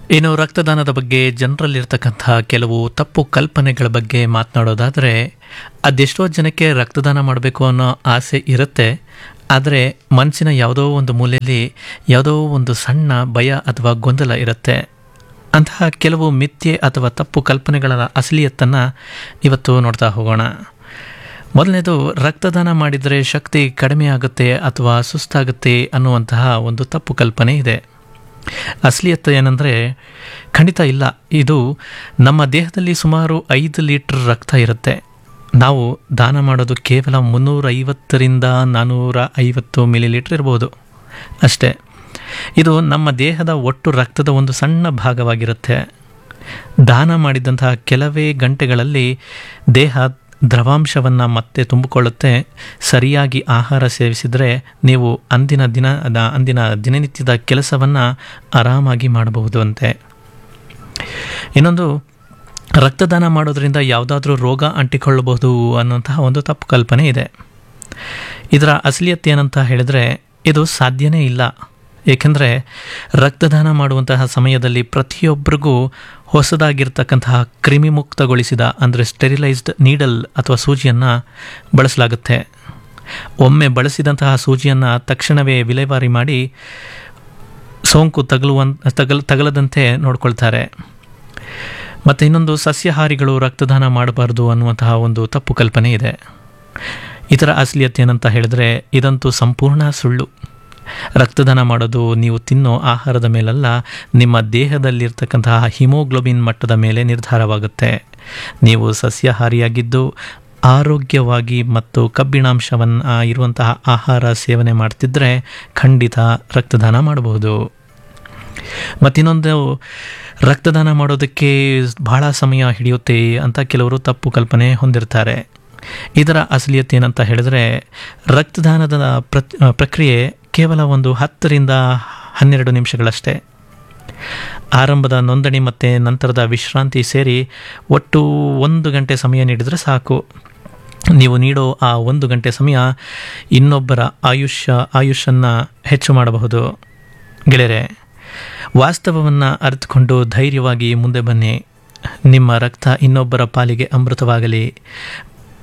ಇನ್ನು ರಕ್ತದಾನದ ಬಗ್ಗೆ ಜನರಲ್ಲಿರ್ತಕ್ಕಂಥ ಕೆಲವು ತಪ್ಪು ಕಲ್ಪನೆಗಳ ಬಗ್ಗೆ ಮಾತನಾಡೋದಾದರೆ ಅದೆಷ್ಟೋ ಜನಕ್ಕೆ ರಕ್ತದಾನ ಮಾಡಬೇಕು ಅನ್ನೋ ಆಸೆ ಇರುತ್ತೆ ಆದರೆ ಮನಸ್ಸಿನ ಯಾವುದೋ ಒಂದು ಮೂಲೆಯಲ್ಲಿ ಯಾವುದೋ ಒಂದು ಸಣ್ಣ ಭಯ ಅಥವಾ ಗೊಂದಲ ಇರುತ್ತೆ ಅಂತಹ ಕೆಲವು ಮಿಥ್ಯೆ ಅಥವಾ ತಪ್ಪು ಕಲ್ಪನೆಗಳ ಅಸಲಿಯತ್ತನ್ನು ಇವತ್ತು ನೋಡ್ತಾ ಹೋಗೋಣ ಮೊದಲನೇದು ರಕ್ತದಾನ ಮಾಡಿದರೆ ಶಕ್ತಿ ಕಡಿಮೆ ಆಗುತ್ತೆ ಅಥವಾ ಸುಸ್ತಾಗುತ್ತೆ ಅನ್ನುವಂತಹ ಒಂದು ತಪ್ಪು ಕಲ್ಪನೆ ಇದೆ ಅಸಲಿಯತ್ತ ಏನಂದರೆ ಖಂಡಿತ ಇಲ್ಲ ಇದು ನಮ್ಮ ದೇಹದಲ್ಲಿ ಸುಮಾರು ಐದು ಲೀಟ್ರ್ ರಕ್ತ ಇರುತ್ತೆ ನಾವು ದಾನ ಮಾಡೋದು ಕೇವಲ ಮುನ್ನೂರೈವತ್ತರಿಂದ ನಾನ್ನೂರ ಐವತ್ತು ಮಿಲಿಲೀಟ್ರ್ ಇರ್ಬೋದು ಅಷ್ಟೇ ಇದು ನಮ್ಮ ದೇಹದ ಒಟ್ಟು ರಕ್ತದ ಒಂದು ಸಣ್ಣ ಭಾಗವಾಗಿರುತ್ತೆ ದಾನ ಮಾಡಿದಂತಹ ಕೆಲವೇ ಗಂಟೆಗಳಲ್ಲಿ ದೇಹ ದ್ರವಾಂಶವನ್ನು ಮತ್ತೆ ತುಂಬಿಕೊಳ್ಳುತ್ತೆ ಸರಿಯಾಗಿ ಆಹಾರ ಸೇವಿಸಿದರೆ ನೀವು ಅಂದಿನ ದಿನ ಅಂದಿನ ದಿನನಿತ್ಯದ ಕೆಲಸವನ್ನು ಆರಾಮಾಗಿ ಮಾಡಬಹುದು ಅಂತೆ ಇನ್ನೊಂದು ರಕ್ತದಾನ ಮಾಡೋದ್ರಿಂದ ಯಾವುದಾದ್ರೂ ರೋಗ ಅಂಟಿಕೊಳ್ಳಬಹುದು ಅನ್ನೋಂತಹ ಒಂದು ತಪ್ಪು ಕಲ್ಪನೆ ಇದೆ ಇದರ ಅಸಲಿಯತ್ ಏನಂತ ಹೇಳಿದರೆ ಇದು ಸಾಧ್ಯನೇ ಇಲ್ಲ ಏಕೆಂದರೆ ರಕ್ತದಾನ ಮಾಡುವಂತಹ ಸಮಯದಲ್ಲಿ ಪ್ರತಿಯೊಬ್ಬರಿಗೂ ಹೊಸದಾಗಿರ್ತಕ್ಕಂತಹ ಕ್ರಿಮಿಮುಕ್ತಗೊಳಿಸಿದ ಅಂದರೆ ಸ್ಟೆರಿಲೈಸ್ಡ್ ನೀಡಲ್ ಅಥವಾ ಸೂಜಿಯನ್ನು ಬಳಸಲಾಗುತ್ತೆ ಒಮ್ಮೆ ಬಳಸಿದಂತಹ ಸೂಜಿಯನ್ನು ತಕ್ಷಣವೇ ವಿಲೇವಾರಿ ಮಾಡಿ ಸೋಂಕು ತಗಲುವನ್ ತಗಲ್ ತಗಲದಂತೆ ನೋಡ್ಕೊಳ್ತಾರೆ ಮತ್ತು ಇನ್ನೊಂದು ಸಸ್ಯಾಹಾರಿಗಳು ರಕ್ತದಾನ ಮಾಡಬಾರ್ದು ಅನ್ನುವಂತಹ ಒಂದು ತಪ್ಪು ಕಲ್ಪನೆ ಇದೆ ಇದರ ಅಸಲಿಯತ್ ಏನಂತ ಹೇಳಿದ್ರೆ ಇದಂತೂ ಸಂಪೂರ್ಣ ಸುಳ್ಳು ರಕ್ತದಾನ ಮಾಡೋದು ನೀವು ತಿನ್ನೋ ಆಹಾರದ ಮೇಲಲ್ಲ ನಿಮ್ಮ ದೇಹದಲ್ಲಿರ್ತಕ್ಕಂತಹ ಹಿಮೋಗ್ಲೋಬಿನ್ ಮಟ್ಟದ ಮೇಲೆ ನಿರ್ಧಾರವಾಗುತ್ತೆ ನೀವು ಸಸ್ಯಾಹಾರಿಯಾಗಿದ್ದು ಆರೋಗ್ಯವಾಗಿ ಮತ್ತು ಕಬ್ಬಿಣಾಂಶವನ್ನು ಇರುವಂತಹ ಆಹಾರ ಸೇವನೆ ಮಾಡ್ತಿದ್ರೆ ಖಂಡಿತ ರಕ್ತದಾನ ಮಾಡಬಹುದು ಮತ್ತಿನ್ನೊಂದು ರಕ್ತದಾನ ಮಾಡೋದಕ್ಕೆ ಬಹಳ ಸಮಯ ಹಿಡಿಯುತ್ತೆ ಅಂತ ಕೆಲವರು ತಪ್ಪು ಕಲ್ಪನೆ ಹೊಂದಿರ್ತಾರೆ ಇದರ ಅಸಲಿಯತ್ ಏನಂತ ಹೇಳಿದ್ರೆ ರಕ್ತದಾನದ ಪ್ರ ಪ್ರಕ್ರಿಯೆ ಕೇವಲ ಒಂದು ಹತ್ತರಿಂದ ಹನ್ನೆರಡು ನಿಮಿಷಗಳಷ್ಟೇ ಆರಂಭದ ನೋಂದಣಿ ಮತ್ತು ನಂತರದ ವಿಶ್ರಾಂತಿ ಸೇರಿ ಒಟ್ಟು ಒಂದು ಗಂಟೆ ಸಮಯ ನೀಡಿದರೆ ಸಾಕು ನೀವು ನೀಡೋ ಆ ಒಂದು ಗಂಟೆ ಸಮಯ ಇನ್ನೊಬ್ಬರ ಆಯುಷ್ಯ ಆಯುಷನ್ನು ಹೆಚ್ಚು ಮಾಡಬಹುದು ಗೆಳೆಯರೆ ವಾಸ್ತವವನ್ನು ಅರಿತುಕೊಂಡು ಧೈರ್ಯವಾಗಿ ಮುಂದೆ ಬನ್ನಿ ನಿಮ್ಮ ರಕ್ತ ಇನ್ನೊಬ್ಬರ ಪಾಲಿಗೆ ಅಮೃತವಾಗಲಿ